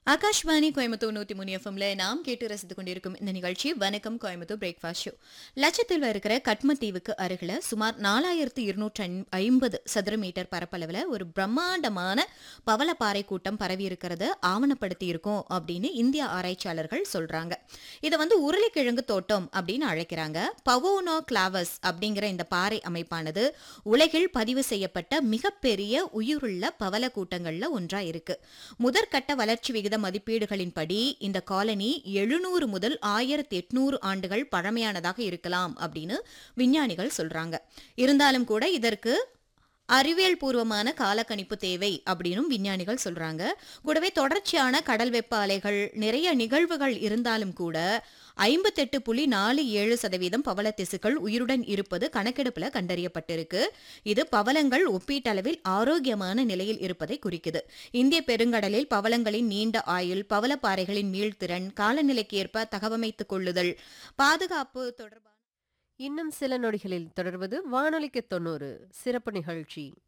ஆகாஷ்வாணி கோயம்புத்தூர் நூத்தி மூணு எஃப்எம்ல நாம் கேட்டு ரசித்துக் கொண்டிருக்கும் இந்த நிகழ்ச்சி வணக்கம் கோயம்புத்தூர் பிரேக்ஃபாஸ்ட் ஷோ லட்சத்தீவில் இருக்கிற கட்மத்தீவுக்கு அருகில சுமார் நாலாயிரத்து இருநூற்றி ஐம்பது சதுர மீட்டர் பரப்பளவுல ஒரு பிரம்மாண்டமான பவளப்பாறை கூட்டம் பரவி இருக்கிறத ஆவணப்படுத்தி இருக்கும் அப்படின்னு இந்திய ஆராய்ச்சியாளர்கள் சொல்றாங்க இதை வந்து உருளைக்கிழங்கு தோட்டம் அப்படின்னு அழைக்கிறாங்க பவோனோ கிளாவஸ் அப்படிங்கிற இந்த பாறை அமைப்பானது உலகில் பதிவு செய்யப்பட்ட மிகப்பெரிய உயிருள்ள பவள கூட்டங்கள்ல ஒன்றா இருக்கு முதற்கட்ட வளர்ச்சி விகித மதிப்பீடுகளின்படி இந்த காலனி எழுநூறு முதல் ஆயிரத்தி எட்நூறு ஆண்டுகள் பழமையானதாக இருக்கலாம் அப்படின்னு விஞ்ஞானிகள் சொல்றாங்க இருந்தாலும் கூட இதற்கு அறிவியல் பூர்வமான காலக்கணிப்பு தேவை அப்படின்னும் விஞ்ஞானிகள் சொல்றாங்க கூடவே தொடர்ச்சியான கடல் வெப்ப அலைகள் நிறைய நிகழ்வுகள் இருந்தாலும் கூட ஐம்பத்தெட்டு புள்ளி நாலு ஏழு சதவீதம் பவள திசுக்கள் உயிருடன் இருப்பது கணக்கெடுப்புல கண்டறியப்பட்டிருக்கு இது பவளங்கள் ஒப்பீட்டளவில் ஆரோக்கியமான நிலையில் இருப்பதை குறிக்குது இந்திய பெருங்கடலில் பவளங்களின் நீண்ட ஆயுள் பவளப்பாறைகளின் மீள்திறன் காலநிலைக்கு ஏற்ப தகவமைத்துக் கொள்ளுதல் பாதுகாப்பு தொடர்பான இன்னும் சில நொடிகளில் தொடர்வது வானொலிக்கு தொண்ணூறு சிறப்பு நிகழ்ச்சி